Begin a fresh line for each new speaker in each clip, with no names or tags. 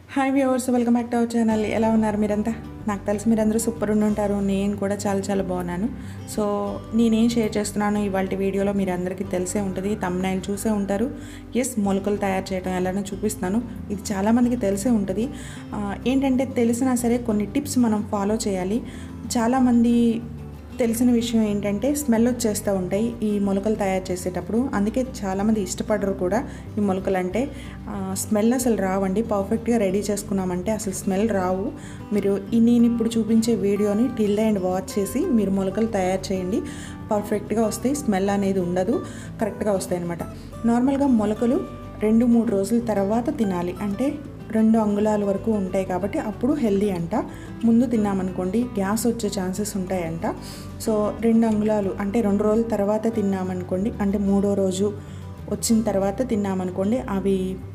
hi viewers welcome back to our channel ఎలా ఉన్నారు మీరంతా నాకు తెలిసి మీరందరూ సూపర్ ఉండి ఉంటారు నేను కూడా చాలా చాలా బాగున్నాను సో నేనేం షేర్ చేస్తున్నాను ఇవాళ వీడియోలో మీరు అందరికీ తెలిసే ఉంటుంది తమ్నైల్ చూసే ఉంటారు ఎస్ మొలకలు తయారు చేయడం ఎలానో చూపిస్తున్నాను ఇది చాలామందికి తెలిసే ఉంటుంది ఆ, ఏంటంటే తెలిసినా సరే కొన్ని టిప్స్ మనం ఫాలో చేయాలి చాలామంది తెలిసిన విషయం ఏంటంటే స్మెల్ వచ్చేస్తూ ఉంటాయి ఈ మొలకలు తయారు చేసేటప్పుడు అందుకే చాలామంది ఇష్టపడరు కూడా ఈ మొలకలు అంటే ఆ, స్మెల్ అసలు రావండి పర్ఫెక్ట్గా రెడీ చేసుకున్నామంటే అసలు స్మెల్ రావు మీరు ఈ నేను ఇప్పుడు చూపించే వీడియోని టిల్ అండ్ వాచ్ చేసి మీరు మొలకలు తయారు చేయండి పర్ఫెక్ట్గా వస్తాయి స్మెల్ అనేది ఉండదు కరెక్ట్గా వస్తాయి అనమాట నార్మల్గా మొలకలు రెండు మూడు రోజుల తర్వాత తినాలి అంటే రెండు అంగుళాల వరకు ఉంటాయి కాబట్టి అప్పుడు హెల్దీ అంట ముందు తిన్నామనుకోండి గ్యాస్ వచ్చే ఛాన్సెస్ ఉంటాయంట సో రెండు అంగుళాలు అంటే రెండు రోజుల తర్వాత తిన్నామనుకోండి అంటే మూడో రోజు వచ్చిన తర్వాత తిన్నామనుకోండి అవి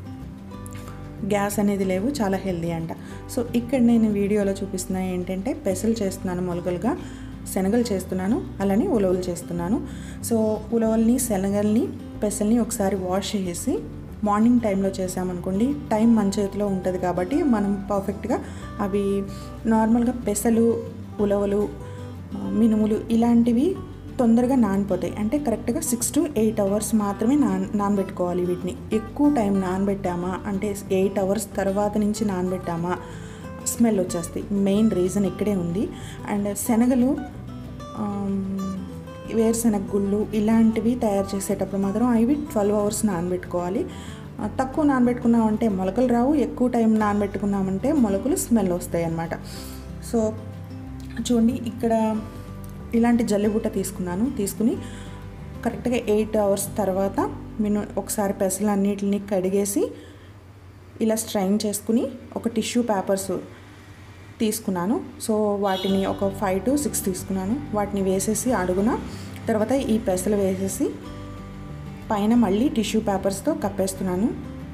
గ్యాస్ అనేది లేవు చాలా హెల్దీ అంట సో ఇక్కడ నేను వీడియోలో చూపిస్తున్నా ఏంటంటే పెసలు చేస్తున్నాను మొలకలుగా శనగలు చేస్తున్నాను అలానే ఉలవలు చేస్తున్నాను సో ఉలవల్ని శనగల్ని పెసల్ని ఒకసారి వాష్ చేసి మార్నింగ్ టైంలో చేసామనుకోండి టైం మన చేతిలో ఉంటుంది కాబట్టి మనం పర్ఫెక్ట్గా అవి నార్మల్గా పెసలు ఉలవలు ఆ, మినుములు ఇలాంటివి తొందరగా నానిపోతాయి అంటే కరెక్ట్గా సిక్స్ టు ఎయిట్ అవర్స్ మాత్రమే నాన్ నానబెట్టుకోవాలి వీటిని ఎక్కువ టైం నానబెట్టామా అంటే ఎయిట్ అవర్స్ తర్వాత నుంచి నానబెట్టామా స్మెల్ వచ్చేస్తాయి మెయిన్ రీజన్ ఇక్కడే ఉంది అండ్ శనగలు ఆమ్, వేరుశనగ గుళ్ళు ఇలాంటివి తయారు చేసేటప్పుడు మాత్రం అవి ట్వెల్వ్ అవర్స్ నానబెట్టుకోవాలి ఆ, తక్కువ నానబెట్టుకున్నామంటే మొలకలు రావు ఎక్కువ టైం నానబెట్టుకున్నామంటే మొలకలు స్మెల్ వస్తాయి అన్నమాట సో చూడండి ఇక్కడ ఇలాంటి జల్లిబుట్ట తీసుకున్నాను తీసుకుని కరెక్ట్గా ఎయిట్ అవర్స్ తర్వాత నేను ఒకసారి పెసలన్నిటిని కడిగేసి ఇలా స్ట్రైన్ చేసుకుని ఒక టిష్యూ పేపర్స్ తీసుకున్నాను సో వాటిని ఒక ఫైవ్ టు సిక్స్ తీసుకున్నాను వాటిని వేసేసి అడుగున తర్వాత ఈ పెసలు వేసేసి పైన మళ్ళీ టిష్యూ పేపర్స్తో కప్పేస్తున్నాను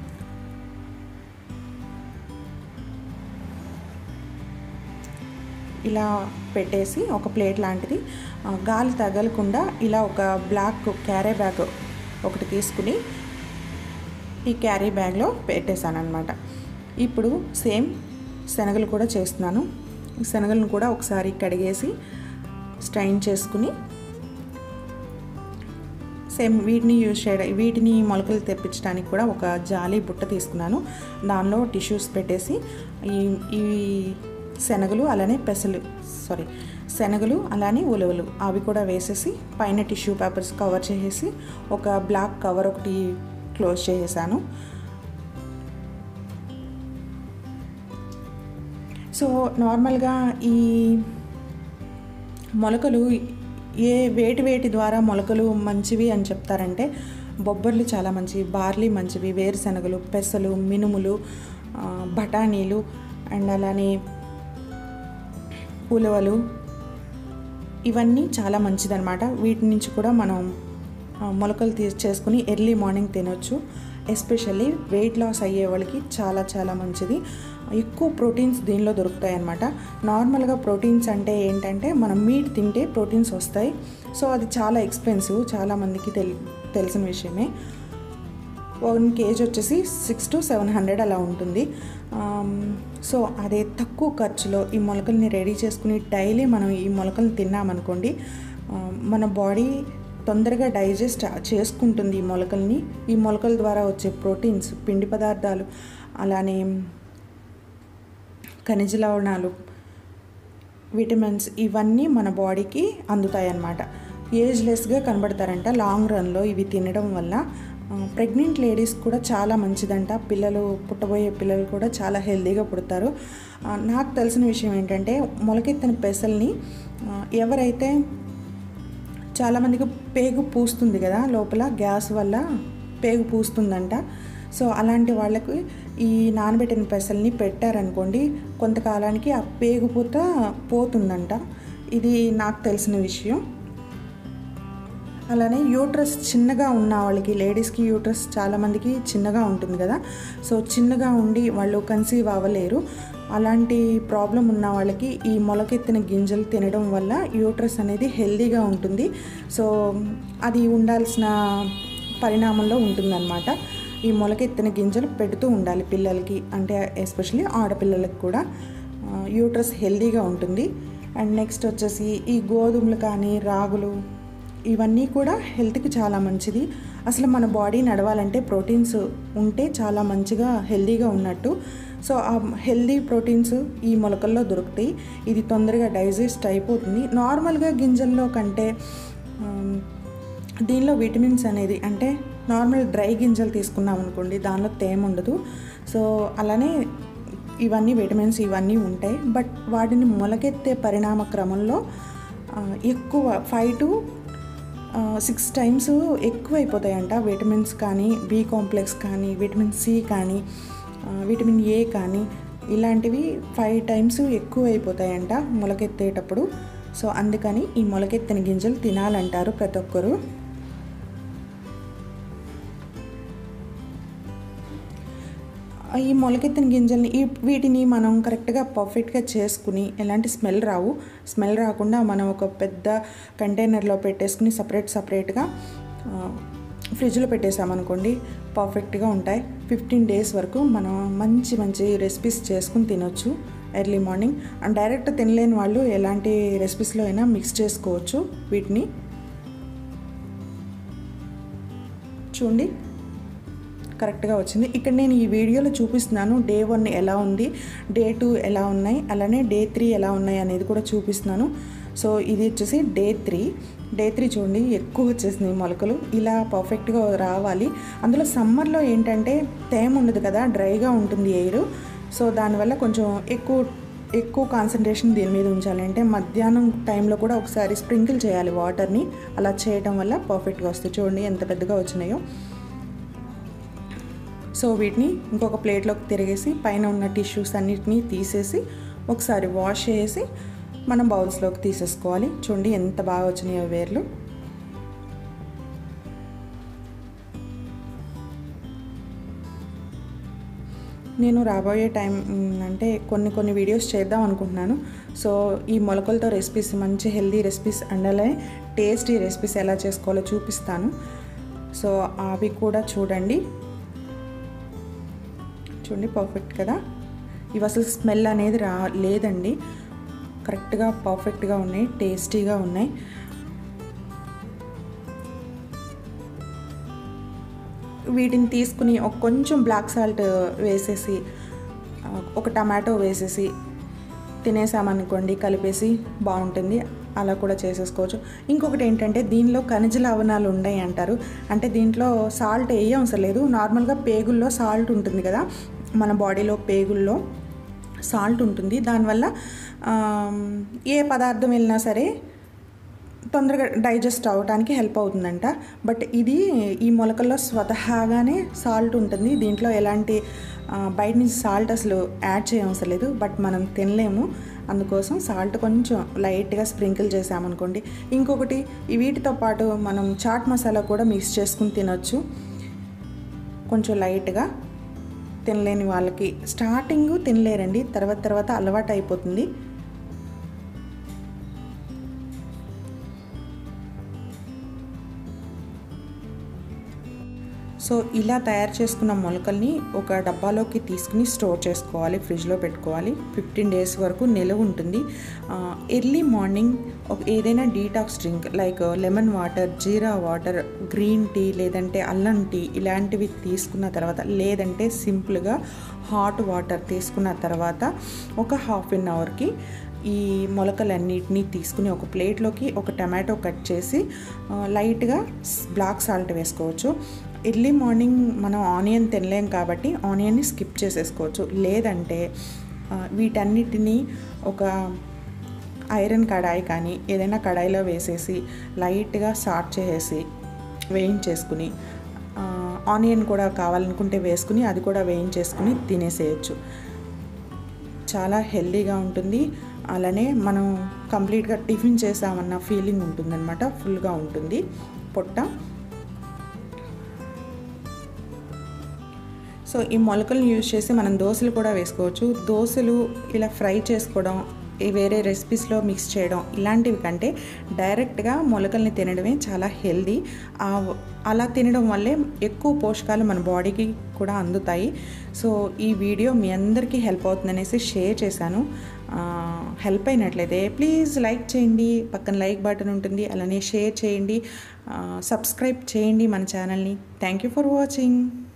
ఇలా పెట్టేసి ఒక ప్లేట్ లాంటిది ఆ, గాలి తగలకుండా ఇలా ఒక బ్లాక్ క్యారీ బ్యాగ్ ఒకటి తీసుకుని ఈ క్యారీ బ్యాగ్లో పెట్టేశాను అనమాట ఇప్పుడు సేమ్ శనగలు కూడా చేస్తున్నాను ఈ శనగలను కూడా ఒకసారి కడిగేసి స్ట్రైన్ చేసుకుని సేమ్ వీటిని యూజ్ చేయడం వీటిని మొలకలు తెప్పించడానికి కూడా ఒక జాలి బుట్ట తీసుకున్నాను దానిలో టిష్యూస్ పెట్టేసి ఈ ఈ శనగలు అలానే పెసలు సారీ శనగలు అలానే ఉలవలు అవి కూడా వేసేసి పైన టిష్యూ పేపర్స్ కవర్ చేసేసి ఒక బ్లాక్ కవర్ ఒకటి క్లోజ్ చేసేసాను సో నార్మల్గా ఈ మొలకలు ఏ వేటి వేటి ద్వారా మొలకలు మంచివి అని చెప్తారంటే బొబ్బర్లు చాలా మంచివి బార్లీ మంచివి వేరుశనగలు పెసలు మినుములు ఆ, బఠానీలు అండ్ అలానే ఉలవలు ఇవన్నీ చాలా మంచిదన్నమాట వీటి నుంచి కూడా మనం ఆ, మొలకలు తీసి చేసుకుని ఎర్లీ మార్నింగ్ తినొచ్చు ఎస్పెషల్లీ వెయిట్ లాస్ అయ్యే వాళ్ళకి చాలా చాలా మంచిది ఎక్కువ ప్రోటీన్స్ దీనిలో దొరుకుతాయి అన్నమాట నార్మల్గా ప్రోటీన్స్ అంటే ఏంటంటే మనం మీట్ తింటే ప్రోటీన్స్ వస్తాయి సో అది చాలా ఎక్స్పెన్సివ్ చాలామందికి తెలి తెలిసిన విషయమే వన్ కేజీ వచ్చేసి సిక్స్ టు సెవెన్ హండ్రెడ్ అలా ఉంటుంది ఆమ్, సో అదే తక్కువ ఖర్చులో ఈ మొలకల్ని రెడీ చేసుకుని డైలీ మనం ఈ మొలకల్ని తిన్నామనుకోండి ఆ, మన బాడీ తొందరగా డైజెస్ట్ చేసుకుంటుంది ఈ మొలకల్ని ఈ మొలకల ద్వారా వచ్చే ప్రోటీన్స్ పిండి పదార్థాలు అలానే ఖనిజ లవణాలు విటమిన్స్ ఇవన్నీ మన బాడీకి అందుతాయి అన్నమాట ఏజ్లెస్గా కనబడతారంట లాంగ్ రన్లో ఇవి తినడం వల్ల ప్రెగ్నెంట్ లేడీస్ కూడా చాలా మంచిదంట పిల్లలు పుట్టబోయే పిల్లలు కూడా చాలా హెల్తీగా పుడతారు ఆ, నాకు తెలిసిన విషయం ఏంటంటే మొలకెత్తిన పెసల్ని ఆ, ఎవరైతే చాలామందికి పేగు పూస్తుంది కదా లోపల గ్యాస్ వల్ల పేగు పూస్తుందంట సో అలాంటి వాళ్ళకి ఈ నానబెట్టిన పెసల్ని పెట్టారనుకోండి కొంతకాలానికి ఆ పేగు పూత పోతుందంట ఇది నాకు తెలిసిన విషయం అలానే యూట్రస్ చిన్నగా ఉన్న వాళ్ళకి లేడీస్కి యూట్రస్ చాలామందికి చిన్నగా ఉంటుంది కదా సో చిన్నగా ఉండి వాళ్ళు కన్సీవ్ అవ్వలేరు అలాంటి ప్రాబ్లం ఉన్న వాళ్ళకి ఈ మొలకెత్తిన గింజలు తినడం వల్ల యూట్రస్ అనేది హెల్దీగా ఉంటుంది సో అది ఉండాల్సిన పరిణామంలో ఉంటుందన్నమాట ఈ మొలకెత్తిన గింజలు పెడుతూ ఉండాలి పిల్లలకి అంటే ఎస్పెషల్లీ ఆడపిల్లలకి కూడా యూట్రస్ హెల్దీగా ఉంటుంది అండ్ నెక్స్ట్ వచ్చేసి ఈ గోధుమలు కానీ రాగులు ఇవన్నీ కూడా హెల్త్కి చాలా మంచిది అసలు మన బాడీ నడవాలంటే ప్రోటీన్స్ ఉంటే చాలా మంచిగా హెల్దీగా ఉన్నట్టు సో ఆ హెల్దీ ప్రోటీన్స్ ఈ మొలకల్లో దొరుకుతాయి ఇది తొందరగా డైజెస్ట్ అయిపోతుంది నార్మల్గా గింజల్లో కంటే ఆమ్, దీనిలో విటమిన్స్ అనేది అంటే నార్మల్ డ్రై గింజలు తీసుకున్నాం అనుకోండి దానిలో తేమ ఉండదు సో అలానే ఇవన్నీ విటమిన్స్ ఇవన్నీ ఉంటాయి బట్ వాటిని మొలకెత్తే పరిణామ క్రమంలో ఆ, ఎక్కువ ఫైవ్ టు సిక్స్ టైమ్స్ ఎక్కువ అయిపోతాయంట విటమిన్స్ కానీ బి కాంప్లెక్స్ కానీ విటమిన్ సి కానీ ఆ, విటమిన్ ఏ కానీ ఇలాంటివి ఫైవ్ టైమ్స్ ఎక్కువ అయిపోతాయంట మొలకెత్తేటప్పుడు సో అందుకని ఈ మొలకెత్తిన గింజలు తినాలంటారు ప్రతి ఒక్కరు ఈ మొలకెత్తిన గింజల్ని ఈ వీటిని మనం కరెక్ట్గా పర్ఫెక్ట్గా చేసుకుని ఎలాంటి స్మెల్ రావు స్మెల్ రాకుండా మనం ఒక పెద్ద కంటైనర్లో పెట్టేసుకుని సపరేట్ సపరేట్గా ఫ్రిడ్జ్లో పెట్టేసామనుకోండి పర్ఫెక్ట్గా ఉంటాయి ఫిఫ్టీన్ డేస్ వరకు మనం మంచి మంచి రెసిపీస్ చేసుకుని తినొచ్చు ఎర్లీ మార్నింగ్ అండ్ డైరెక్ట్ తినలేని వాళ్ళు ఎలాంటి రెసిపీస్లో అయినా మిక్స్ చేసుకోవచ్చు వీటిని చూడండి కరెక్ట్గా వచ్చింది ఇక్కడ నేను ఈ వీడియోలో చూపిస్తున్నాను డే వన్ ఎలా ఉంది డే టూ ఎలా ఉన్నాయి అలానే డే త్రీ ఎలా ఉన్నాయి అనేది కూడా చూపిస్తున్నాను సో ఇది వచ్చేసి డే త్రీ డే త్రీ చూడండి ఎక్కువ వచ్చేసింది మొలకలు ఇలా పర్ఫెక్ట్గా రావాలి అందులో సమ్మర్లో ఏంటంటే తేమ ఉండదు కదా డ్రైగా ఉంటుంది ఎయిర్ సో దానివల్ల కొంచెం ఎక్కువ ఎక్కువ కాన్సన్ట్రేషన్ దీని మీద ఉంచాలి అంటే మధ్యాహ్నం టైంలో కూడా ఒకసారి స్ప్రింకిల్ చేయాలి వాటర్ని అలా చేయడం వల్ల పర్ఫెక్ట్గా వస్తాయి చూడండి ఎంత పెద్దగా వచ్చినాయో సో వీటిని ఇంకొక ప్లేట్లోకి తిరిగేసి పైన ఉన్న టిష్యూస్ అన్నిటినీ తీసేసి ఒకసారి వాష్ చేసి మనం బౌల్స్లోకి తీసేసుకోవాలి చూడండి ఎంత బాగా వచ్చినాయో వేర్లు నేను రాబోయే టైం మ్, అంటే కొన్ని కొన్ని వీడియోస్ చేద్దాం అనుకుంటున్నాను సో ఈ మొలకలతో రెసిపీస్ మంచి హెల్దీ రెసిపీస్ అండ్ అలాగే టేస్టీ రెసిపీస్ ఎలా చేసుకోవాలో చూపిస్తాను సో అవి కూడా చూడండి చూడండి పర్ఫెక్ట్ కదా ఇవి అసలు స్మెల్ అనేది రా లేదండి కరెక్ట్గా పర్ఫెక్ట్గా ఉన్నాయి టేస్టీగా ఉన్నాయి వీటిని తీసుకుని ఒక కొంచెం బ్లాక్ సాల్ట్ వేసేసి ఆ, ఒక టమాటో వేసేసి తినేసామనుకోండి కలిపేసి బాగుంటుంది అలా కూడా చేసేసుకోవచ్చు ఇంకొకటి ఏంటంటే దీనిలో ఖనిజ లవణాలు ఉన్నాయి అంటారు అంటే దీంట్లో సాల్ట్ వేయం అవసరం లేదు నార్మల్గా పేగుల్లో సాల్ట్ ఉంటుంది కదా మన బాడీలో పేగుల్లో సాల్ట్ ఉంటుంది దానివల్ల ఆ, ఏ పదార్థం వెళ్ళినా సరే తొందరగా డైజెస్ట్ అవ్వడానికి హెల్ప్ అవుతుందంట బట్ ఇది ఈ మొలకల్లో స్వతహాగానే సాల్ట్ ఉంటుంది దీంట్లో ఎలాంటి ఆ, బయట నుంచి సాల్ట్ అసలు యాడ్ చేయవసరం లేదు బట్ మనం తినలేము అందుకోసం సాల్ట్ కొంచెం లైట్గా స్ప్రింకిల్ చేసామనుకోండి ఇంకొకటి ఈ వీటితో పాటు మనం చాట్ మసాలా కూడా మిక్స్ చేసుకుని తినొచ్చు కొంచెం లైట్గా తినలేని వాళ్ళకి స్టార్టింగ్ తినలేరండి తర్వాత తర్వాత అలవాటు అయిపోతుంది సో ఇలా తయారు చేసుకున్న మొలకల్ని ఒక డబ్బాలోకి తీసుకుని స్టోర్ చేసుకోవాలి ఫ్రిడ్జ్లో పెట్టుకోవాలి ఫిఫ్టీన్ డేస్ వరకు నిలవ ఉంటుంది ఎర్లీ మార్నింగ్ ఒక ఏదైనా detox drink like lemon water jeera water green tea లేదంటే అల్లం టీ ఇలాంటివి తీసుకున్న తర్వాత లేదంటే సింపుల్గా హాట్ వాటర్ తీసుకున్న తర్వాత ఒక హాఫ్ అన్ అవర్కి ఈ మొలకలన్నిటినీ తీసుకుని ఒక ప్లేట్లోకి ఒక టమాటో కట్ చేసి ఆ, లైట్గా స్- బ్లాక్ సాల్ట్ వేసుకోవచ్చు ఎర్లీ మార్నింగ్ మనం ఆనియన్ తినలేం కాబట్టి ఆనియన్ని స్కిప్ చేసేసుకోవచ్చు లేదంటే ఆ, వీటన్నిటినీ ఒక ఐరన్ కడాయి కానీ ఏదైనా కడాయిలో వేసేసి లైట్గా సాట్ చేసేసి వేయించేసుకుని ఆ, ఆనియన్ కూడా కావాలనుకుంటే వేసుకుని అది కూడా వేయించేసుకుని తినేసేయచ్చు చాలా హెల్దీగా ఉంటుంది అలానే మనం కంప్లీట్గా టిఫిన్ చేసామన్న ఫీలింగ్ ఉంటుందన్నమాట ఫుల్గా ఉంటుంది పొట్ట సో ఈ మొలకలను యూజ్ చేసి మనం దోశలు కూడా వేసుకోవచ్చు దోశలు ఇలా ఫ్రై చేసుకోవడం ఈ వేరే రెసిపీస్లో మిక్స్ చేయడం ఇలాంటివి కంటే డైరెక్ట్గా మొలకల్ని తినడమే చాలా హెల్దీ అలా తినడం వల్లే ఎక్కువ పోషకాలు మన బాడీకి కూడా అందుతాయి సో ఈ వీడియో మీ అందరికీ హెల్ప్ అవుతుందనేసి షేర్ చేశాను హెల్ప్ అయినట్లయితే ప్లీజ్ లైక్ చేయండి పక్కన లైక్ బటన్ ఉంటుంది అలానే షేర్ చేయండి సబ్స్క్రైబ్ చేయండి మన ఛానల్ని థ్యాంక్ యూ ఫర్ వాచింగ్